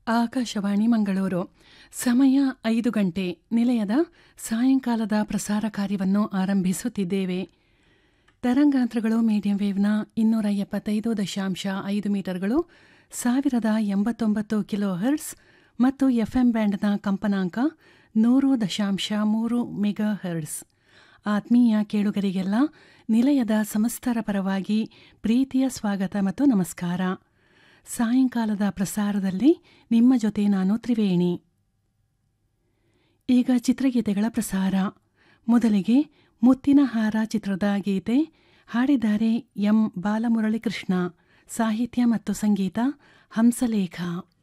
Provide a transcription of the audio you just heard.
ಆಕಾಶವಾಣಿ ಮಂಗಳೂರು ಸಮಯ ಐದು ಗಂಟೆ ನಿಲಯದ ಸಾಯಂಕಾಲದ ಪ್ರಸಾರ ಕಾರ್ಯವನ್ನು ಆರಂಭಿಸುತ್ತಿದ್ದೇವೆ ತರಂಗಾಂತರಗಳು ಮೀಡಿಯಂ ವೇವ್ನ ಇನ್ನೂರ ಎಪ್ಪತ್ತೈದು ದಶಾಂಶ ಐದು ಮೀಟರ್ಗಳು ಸಾವಿರದ ಎಂಬತ್ತೊಂಬತ್ತು ಕಿಲೋ ಹರ್ಟ್ಸ್ ಮತ್ತು ಎಫ್ಎಂ ಬ್ಯಾಂಡ್ನ ಕಂಪನಾಂಕ ನೂರು ದಶಾಂಶ ಮೂರು ಮೆಗಾ ಹರ್ಟ್ಸ್ ಆತ್ಮೀಯ ಕೇಳುಗರಿಗೆಲ್ಲ ನಿಲಯದ ಸಮಸ್ತರ ಪರವಾಗಿ ಪ್ರೀತಿಯ ಸ್ವಾಗತ ಮತ್ತು ನಮಸ್ಕಾರ ಸಾಯಂಕಾಲದ ಪ್ರಸಾರದಲ್ಲಿ ನಿಮ್ಮ ಜೊತೆ ನಾನು ತ್ರಿವೇಣಿ ಈಗ ಚಿತ್ರಗೀತೆಗಳ ಪ್ರಸಾರ ಮೊದಲಿಗೆ ಮುತ್ತಿನ ಹಾರ ಚಿತ್ರದ ಗೀತೆ ಹಾಡಿದ್ದಾರೆ ಎಂ ಬಾಲಮುರಳಿಕೃಷ್ಣ ಸಾಹಿತ್ಯ ಮತ್ತು ಸಂಗೀತ ಹಂಸಲೇಖ